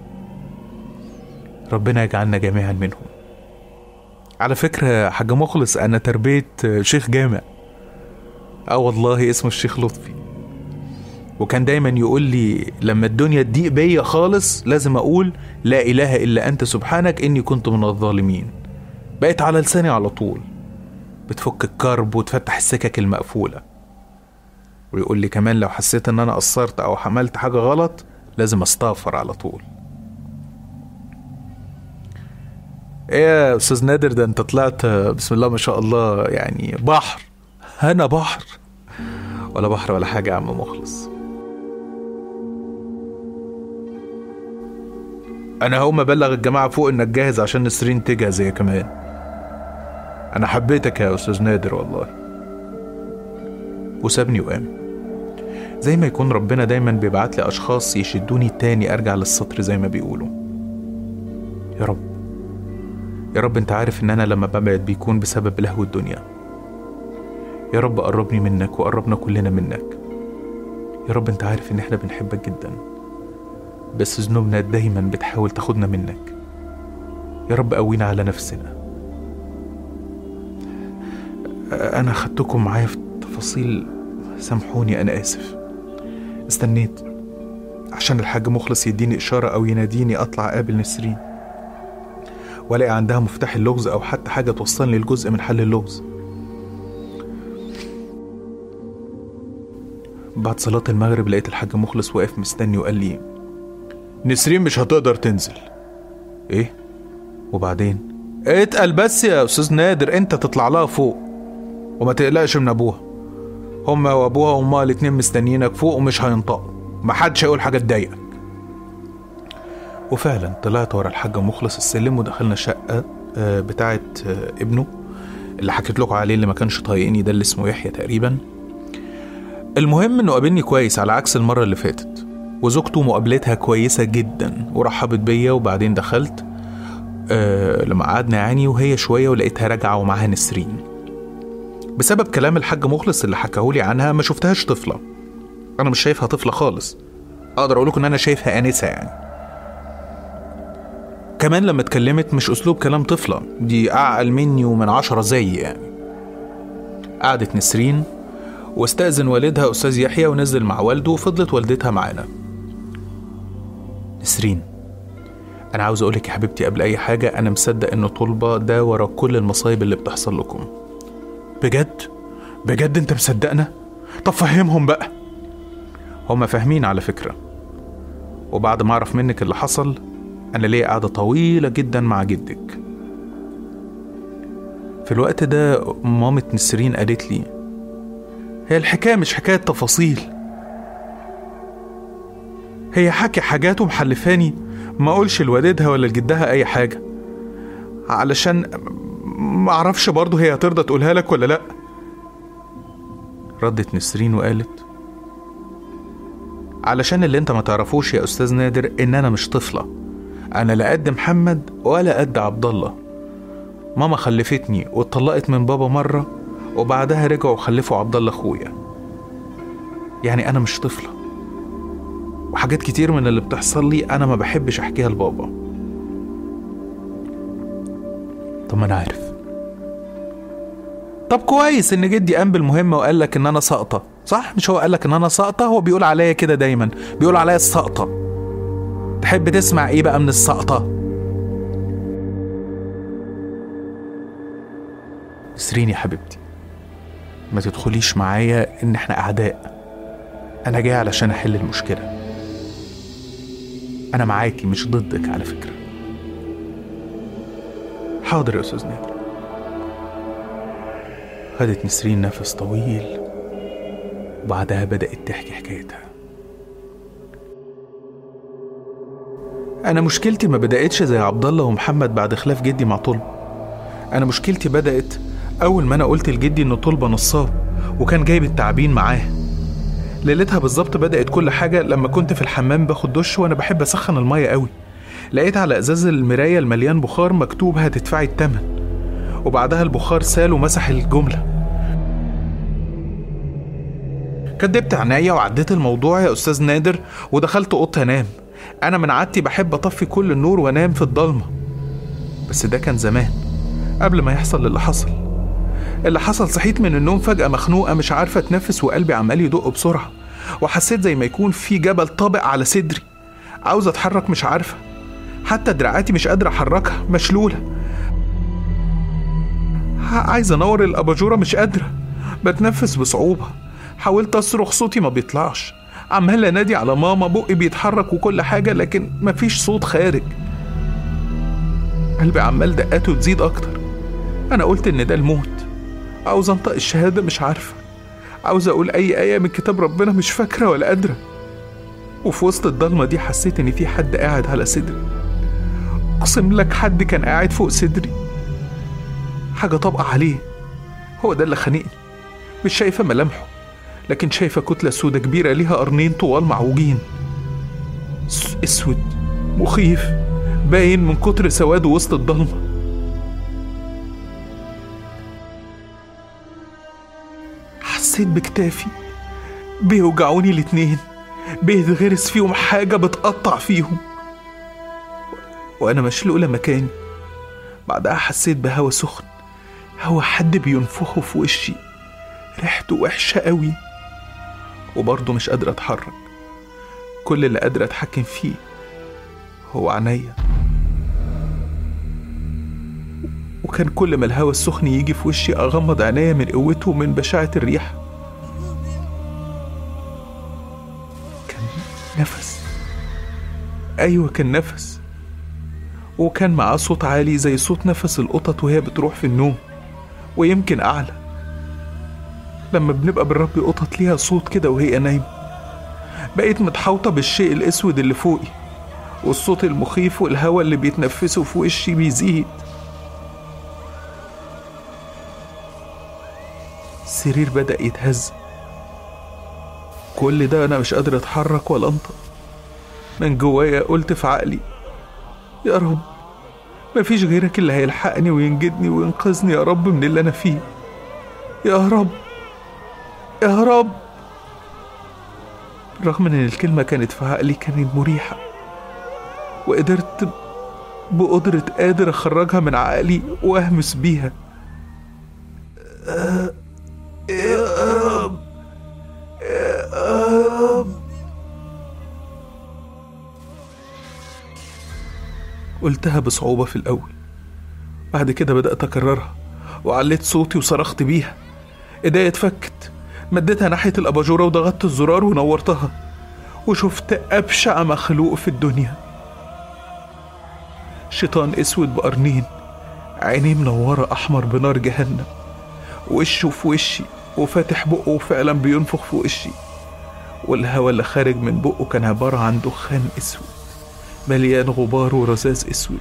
ربنا يجعلنا جميعا منهم على فكرة يا حاج مخلص أنا تربيت شيخ جامع اه والله اسمه الشيخ لطفي وكان دايما يقول لي لما الدنيا تضيق بيا خالص لازم اقول لا اله الا انت سبحانك اني كنت من الظالمين بقت على لساني على طول بتفك الكرب وتفتح السكك المقفولة ويقول لي كمان لو حسيت ان انا قصرت او عملت حاجة غلط لازم استغفر على طول ايه يا استاذ نادر ده انت طلعت بسم الله ما شاء الله يعني بحر انا بحر ولا بحر ولا حاجة يا عم مخلص انا هقوم ابلغ الجماعة فوق انك جاهز عشان نسرين تجهز هي كمان انا حبيتك يا استاذ نادر والله وسابني وقام زي ما يكون ربنا دايما بيبعت لي اشخاص يشدوني تاني ارجع للسطر زي ما بيقولوا يا رب يا رب انت عارف ان انا لما ببعد بيكون بسبب لهو الدنيا يا رب قربني منك وقربنا كلنا منك يا رب انت عارف ان احنا بنحبك جدا بس ذنوبنا دايما بتحاول تاخدنا منك يا رب قوينا على نفسنا انا خدتكم معايا في تفاصيل سامحوني انا اسف استنيت عشان الحاج مخلص يديني اشاره او يناديني اطلع اقابل نسرين والاقي عندها مفتاح اللغز او حتى حاجه توصلني لجزء من حل اللغز بعد صلاة المغرب لقيت الحاج مخلص واقف مستني وقال لي نسرين مش هتقدر تنزل ايه وبعدين اتقل بس يا استاذ نادر انت تطلع لها فوق وما تقلقش من ابوها هما وابوها وامها الاتنين مستنيينك فوق ومش هينطقوا محدش هيقول حاجه تضايقك وفعلا طلعت ورا الحاج مخلص السلم ودخلنا شقه آه، بتاعه آه، ابنه اللي حكيت لكم عليه اللي ما كانش طايقني ده اللي اسمه يحيى تقريبا المهم انه قابلني كويس على عكس المره اللي فاتت وزوجته مقابلتها كويسه جدا ورحبت بيا وبعدين دخلت آه لما قعدنا يعني وهي شويه ولقيتها راجعه ومعاها نسرين بسبب كلام الحاج مخلص اللي حكاهولي عنها ما شفتهاش طفله انا مش شايفها طفله خالص اقدر اقول لكم ان انا شايفها انسه يعني كمان لما اتكلمت مش اسلوب كلام طفله دي اعقل مني ومن عشرة زي يعني قعدت نسرين واستأذن والدها أستاذ يحيى ونزل مع والده وفضلت والدتها معانا نسرين أنا عاوز أقولك يا حبيبتي قبل أي حاجة أنا مصدق إن طلبة ده ورا كل المصايب اللي بتحصل لكم بجد؟ بجد أنت مصدقنا؟ طب فهمهم بقى هما فاهمين على فكرة وبعد ما أعرف منك اللي حصل أنا ليا قعدة طويلة جدا مع جدك في الوقت ده مامة نسرين قالت لي هي الحكاية مش حكاية تفاصيل هي حكي حاجات ومحلفاني ما اقولش لوالدها ولا لجدها اي حاجه علشان ما اعرفش برضه هي هترضى تقولها لك ولا لا ردت نسرين وقالت علشان اللي انت ما تعرفوش يا استاذ نادر ان انا مش طفلة انا لا قد محمد ولا قد عبد الله ماما خلفتني واتطلقت من بابا مرة وبعدها رجعوا وخلفوا عبد الله اخويا يعني انا مش طفلة وحاجات كتير من اللي بتحصل لي انا ما بحبش احكيها لبابا طب ما انا عارف طب كويس ان جدي قام بالمهمه وقال لك ان انا ساقطه صح مش هو قال لك ان انا ساقطه هو بيقول عليا كده دايما بيقول عليا الساقطه تحب تسمع ايه بقى من الساقطه نسرين يا حبيبتي ما تدخليش معايا ان احنا اعداء انا جاي علشان احل المشكله انا معاكي مش ضدك على فكره حاضر يا استاذ نادر خدت نسرين نفس طويل وبعدها بدأت تحكي حكايتها أنا مشكلتي ما بدأتش زي عبد الله ومحمد بعد خلاف جدي مع طلبة أنا مشكلتي بدأت أول ما أنا قلت لجدي إن طلبة نصاب وكان جايب التعابين معاه ليلتها بالظبط بدأت كل حاجة لما كنت في الحمام باخد دش وأنا بحب أسخن المية قوي لقيت على إزاز المراية المليان بخار مكتوب هتدفعي التمن وبعدها البخار سال ومسح الجملة كدبت عينيا وعديت الموضوع يا أستاذ نادر ودخلت أوضتي أنام أنا من عادتي بحب أطفي كل النور وأنام في الضلمة بس ده كان زمان قبل ما يحصل اللي حصل اللي حصل صحيت من النوم فجأة مخنوقة مش عارفة أتنفس وقلبي عمال يدق بسرعة وحسيت زي ما يكون في جبل طابق على صدري عاوز أتحرك مش عارفة حتى دراعاتي مش قادرة أحركها مشلولة عايز انور الاباجوره مش قادره بتنفس بصعوبه حاولت اصرخ صوتي ما بيطلعش عمال انادي على ماما بقي بيتحرك وكل حاجه لكن مفيش صوت خارج قلبي عمال دقاته تزيد اكتر انا قلت ان ده الموت عاوز انطق الشهاده مش عارفه عاوز اقول اي ايه من كتاب ربنا مش فاكره ولا قادره وفي وسط الضلمه دي حسيت ان في حد قاعد على صدري اقسم لك حد كان قاعد فوق صدري حاجة طابقة عليه هو ده اللي خانقني مش شايفة ملامحه لكن شايفة كتلة سودة كبيرة ليها قرنين طوال معوجين اسود مخيف باين من كتر سواده وسط الضلمة حسيت بكتافي بيوجعوني الاتنين بيتغرس فيهم حاجة بتقطع فيهم وأنا مشلولة مكاني بعدها حسيت بهوا سخن هوا حد بينفخه في وشي ريحته وحشة قوي وبرضه مش قادرة أتحرك كل اللي قادرة أتحكم فيه هو عينيا وكان كل ما الهوا السخن يجي في وشي أغمض عينيا من قوته ومن بشاعة الريحة كان نفس أيوة كان نفس وكان معاه صوت عالي زي صوت نفس القطط وهي بتروح في النوم ويمكن أعلى لما بنبقى بنربي قطط ليها صوت كده وهي نايمة بقيت متحوطة بالشيء الأسود اللي فوقي والصوت المخيف والهواء اللي بيتنفسه في وشي بيزيد السرير بدأ يتهز كل ده أنا مش قادر أتحرك ولا أنطق من جوايا قلت في عقلي يا رب مفيش غيرك اللي هيلحقني وينجدني وينقذني يا رب من اللي أنا فيه يا رب يا رب رغم ان الكلمة كانت في عقلي كانت مريحة وقدرت بقدرة قادر اخرجها من عقلي واهمس بيها يا رب يا رب قلتها بصعوبة في الأول بعد كده بدأت أكررها وعليت صوتي وصرخت بيها ايديا اتفكت مديتها ناحية الأباجورة وضغطت الزرار ونورتها وشفت أبشع مخلوق في الدنيا شيطان أسود بقرنين عينيه منورة أحمر بنار جهنم وشه في وشي وفاتح بقه وفعلا بينفخ في وشي والهواء اللي خارج من بقه كان عبارة عن دخان أسود مليان غبار ورذاذ اسود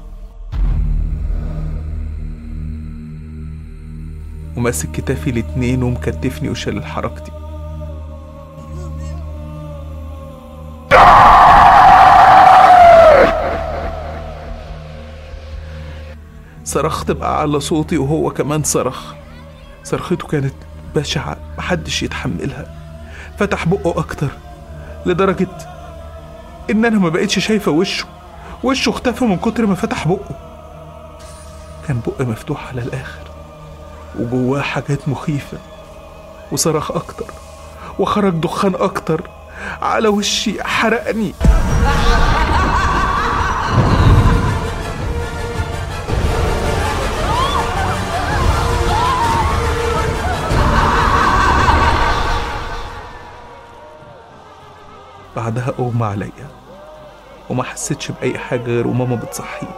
وماسك كتافي الاتنين ومكتفني وشلل حركتي صرخت بأعلى صوتي وهو كمان صرخ صرخته كانت بشعة محدش يتحملها فتح بقه أكتر لدرجة إن أنا ما بقتش شايفة وشه وشه اختفى من كتر ما فتح بقه كان بقه مفتوح على الآخر وجواه حاجات مخيفة وصرخ أكتر وخرج دخان أكتر على وشي حرقني بعدها أغمى عليا وما حسيتش بأي حاجة غير وماما بتصحيني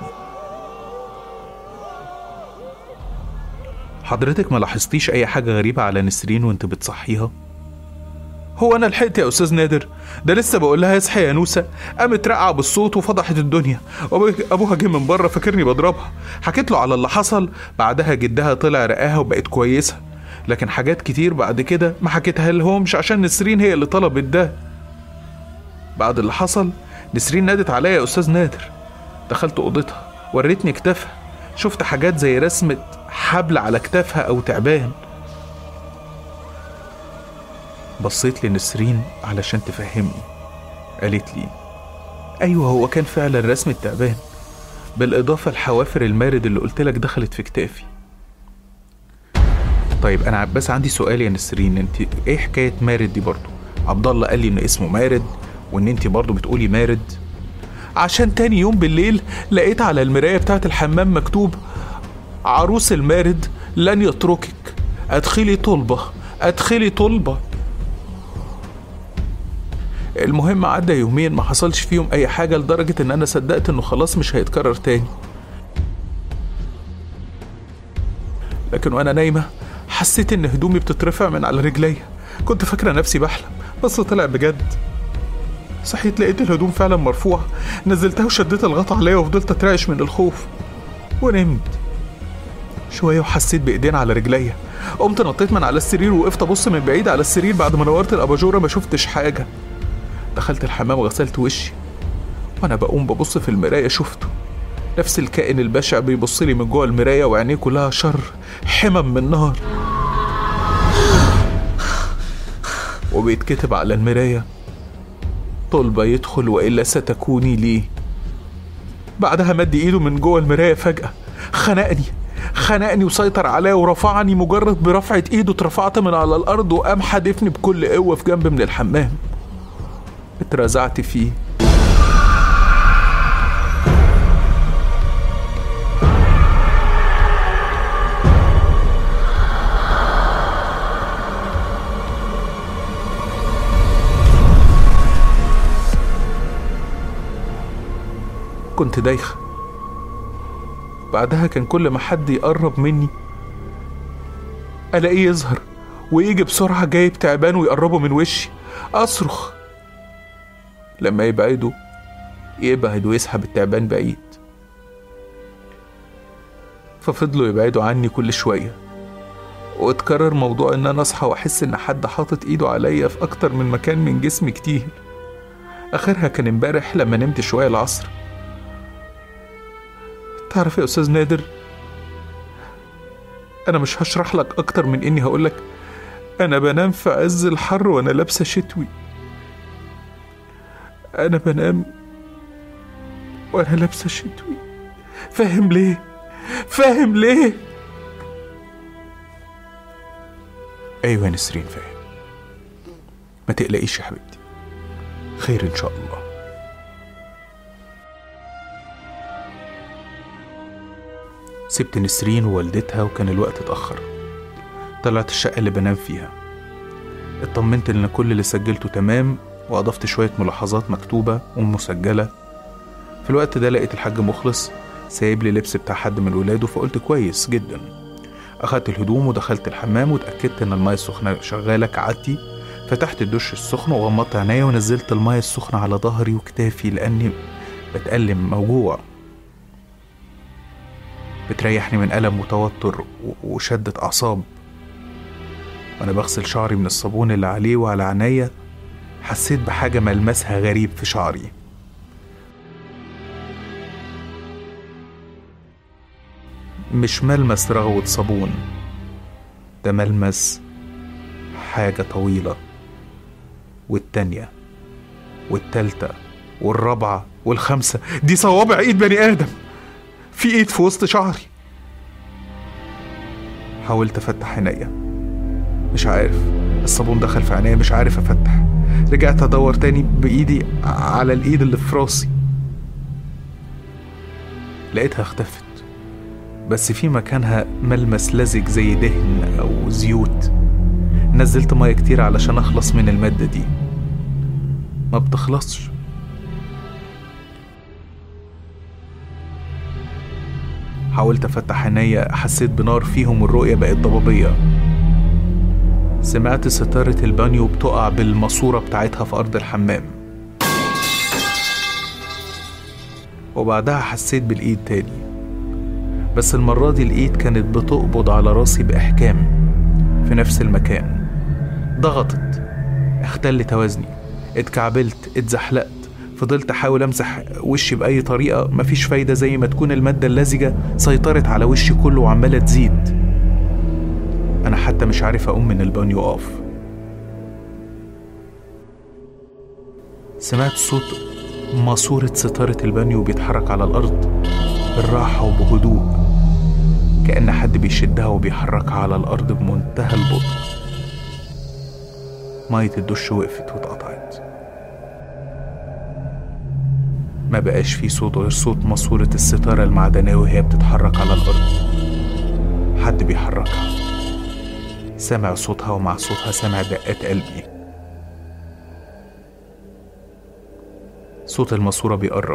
حضرتك ما لاحظتيش أي حاجة غريبة على نسرين وانت بتصحيها؟ هو أنا لحقت يا أستاذ نادر ده لسه بقول لها اصحي يا نوسة قامت رقع بالصوت وفضحت الدنيا وأبو- أبوها جه من بره فاكرني بضربها حكيت له على اللي حصل بعدها جدها طلع رقاها وبقت كويسة لكن حاجات كتير بعد كده ما حكيتها لهمش عشان نسرين هي اللي طلبت ده بعد اللي حصل نسرين نادت عليا يا استاذ نادر دخلت اوضتها وريتني كتافها شفت حاجات زي رسمة حبل على كتافها او تعبان بصيت لنسرين علشان تفهمني قالت لي ايوه هو كان فعلا رسمة تعبان بالاضافة لحوافر المارد اللي قلت لك دخلت في كتافي طيب انا بس عندي سؤال يا نسرين انت ايه حكايه مارد دي برضو عبد الله قال لي ان اسمه مارد وان انت برضو بتقولي مارد عشان تاني يوم بالليل لقيت على المرايه بتاعت الحمام مكتوب عروس المارد لن يتركك ادخلي طلبه ادخلي طلبه المهم عدى يومين ما حصلش فيهم اي حاجه لدرجه ان انا صدقت انه خلاص مش هيتكرر تاني لكن وانا نايمه حسيت ان هدومي بتترفع من على رجليا كنت فاكره نفسي بحلم بس طلع بجد صحيت لقيت الهدوم فعلا مرفوعه نزلتها وشديت الغطا عليا وفضلت اترعش من الخوف ونمت شويه وحسيت بايدين على رجليا قمت نطيت من على السرير وقفت ابص من بعيد على السرير بعد ما نورت الاباجوره ما شفتش حاجه دخلت الحمام وغسلت وشي وانا بقوم ببص في المرايه شفته نفس الكائن البشع بيبص لي من جوه المرايه وعينيه كلها شر حمم من نار وبيتكتب على المرايه طلبة يدخل والا ستكوني لي بعدها مد ايده من جوه المرايه فجاه خنقني خنقني وسيطر عليا ورفعني مجرد برفعة ايده اترفعت من على الارض وقام حادفني بكل قوه في جنب من الحمام اترزعت فيه كنت دايخة بعدها كان كل ما حد يقرب مني ألاقيه يظهر ويجي بسرعة جايب تعبان ويقربه من وشي أصرخ لما يبعده يبعد ويسحب التعبان بعيد ففضلوا يبعدوا عني كل شوية واتكرر موضوع ان انا اصحى واحس ان حد حاطط ايده عليا في اكتر من مكان من جسمي كتير اخرها كان امبارح لما نمت شوية العصر تعرف يا استاذ نادر انا مش هشرح لك اكتر من اني هقولك انا بنام في عز الحر وانا لابسه شتوي انا بنام وانا لابسه شتوي فاهم ليه فاهم ليه ايوه يا نسرين فاهم ما تقلقيش يا حبيبتي خير ان شاء الله سبت نسرين ووالدتها وكان الوقت اتأخر طلعت الشقة اللي بنام فيها اطمنت ان كل اللي سجلته تمام واضفت شوية ملاحظات مكتوبة ومسجلة في الوقت ده لقيت الحاج مخلص سايب لي لبس بتاع حد من ولاده فقلت كويس جدا اخدت الهدوم ودخلت الحمام واتاكدت ان المايه السخنه شغاله كعادتي فتحت الدش السخن وغمضت عينيا ونزلت المايه السخنه على ظهري وكتافي لاني بتألم موجوع بتريحني من ألم وتوتر و- وشدة أعصاب وأنا بغسل شعري من الصابون اللي عليه وعلى عينيا حسيت بحاجة ملمسها غريب في شعري مش ملمس رغوة صابون ده ملمس حاجة طويلة والتانية والتالتة والرابعة والخامسة دي صوابع ايد بني آدم في ايد في وسط شعري حاولت افتح عينيا مش عارف الصابون دخل في عينيا مش عارف افتح رجعت ادور تاني بايدي على الايد اللي في راسي لقيتها اختفت بس في مكانها ملمس لزج زي دهن او زيوت نزلت ميه كتير علشان اخلص من المادة دي ما بتخلصش حاولت افتح عينيا حسيت بنار فيهم والرؤية بقت ضبابية سمعت ستارة البانيو بتقع بالماسورة بتاعتها في أرض الحمام وبعدها حسيت بالإيد تاني بس المرة دي الإيد كانت بتقبض على راسي بإحكام في نفس المكان ضغطت اختل توازني اتكعبلت اتزحلقت فضلت احاول امسح وشي باي طريقه مفيش فايده زي ما تكون الماده اللزجه سيطرت على وشي كله وعماله تزيد انا حتى مش عارف اقوم من البانيو اقف سمعت صوت ماسورة ستارة البانيو بيتحرك على الأرض بالراحة وبهدوء كأن حد بيشدها وبيحركها على الأرض بمنتهى البطء مية الدش وقفت واتقطعت ما بقاش في صوت غير صوت ماسورة الستارة المعدنية وهي بتتحرك على الأرض حد بيحركها سامع صوتها ومع صوتها سامع دقات قلبي صوت الماسورة بيقرب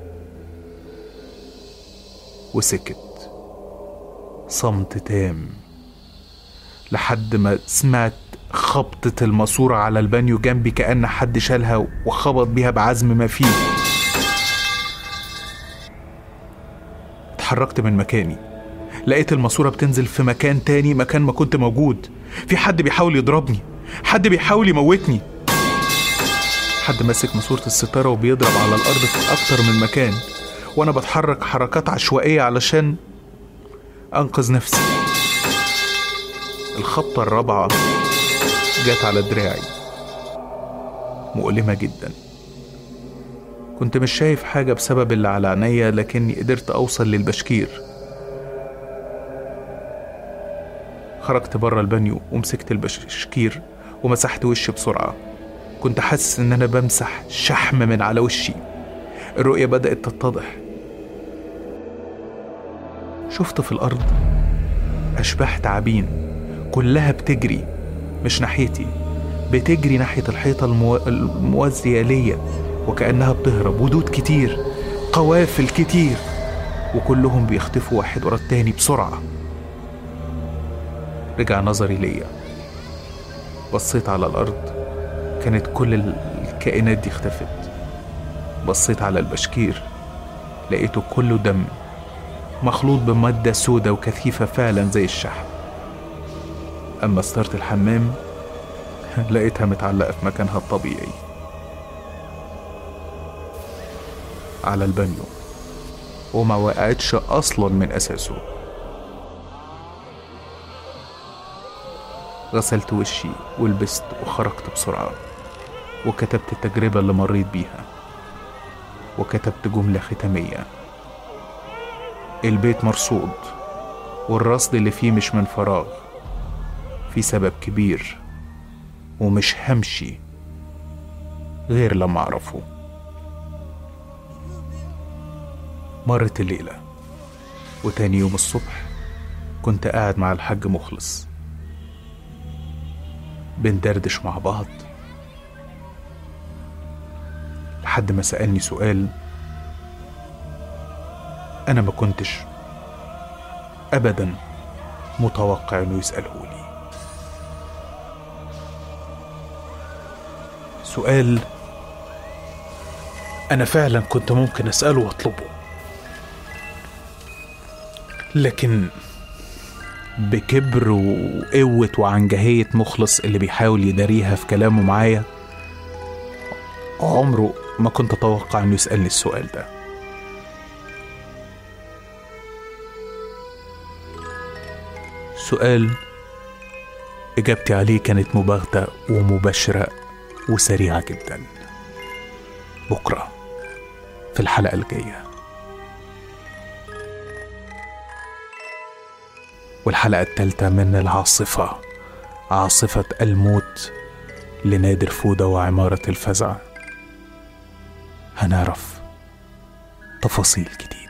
وسكت صمت تام لحد ما سمعت خبطة الماسورة على البانيو جنبي كأن حد شالها وخبط بيها بعزم ما فيه اتحركت من مكاني لقيت الماسورة بتنزل في مكان تاني مكان ما كنت موجود في حد بيحاول يضربني حد بيحاول يموتني حد ماسك ماسورة الستارة وبيضرب على الأرض في أكتر من مكان وأنا بتحرك حركات عشوائية علشان أنقذ نفسي الخبطة الرابعة جت على دراعي مؤلمة جدا كنت مش شايف حاجة بسبب اللي على عينيا لكني قدرت أوصل للبشكير خرجت بره البانيو ومسكت البشكير ومسحت وشي بسرعة كنت حاسس إن أنا بمسح شحم من على وشي الرؤية بدأت تتضح شفت في الأرض أشباح تعابين كلها بتجري مش ناحيتي بتجري ناحية الحيطة المو... الموازية ليا وكأنها بتهرب ودود كتير قوافل كتير وكلهم بيختفوا واحد ورا التاني بسرعة رجع نظري ليا بصيت على الأرض كانت كل الكائنات دي اختفت بصيت على البشكير لقيته كله دم مخلوط بمادة سودة وكثيفة فعلا زي الشحم أما ستارة الحمام لقيتها متعلقة في مكانها الطبيعي على البانيو وما وقعتش أصلا من أساسه غسلت وشي ولبست وخرجت بسرعة وكتبت التجربة اللي مريت بيها وكتبت جملة ختامية البيت مرصود والرصد اللي فيه مش من فراغ في سبب كبير ومش همشي غير لما أعرفه مرت الليلة وتاني يوم الصبح كنت قاعد مع الحاج مخلص بندردش مع بعض لحد ما سألني سؤال أنا ما كنتش أبدا متوقع إنه يسأله لي سؤال أنا فعلا كنت ممكن أسأله وأطلبه لكن بكبر وقوة وعنجهية مخلص اللي بيحاول يداريها في كلامه معايا عمره ما كنت أتوقع إنه يسألني السؤال ده سؤال إجابتي عليه كانت مباغتة ومباشرة وسريعة جدا بكرة في الحلقة الجاية والحلقة الثالثة من العاصفة عاصفة الموت لنادر فودة وعمارة الفزع هنعرف تفاصيل جديدة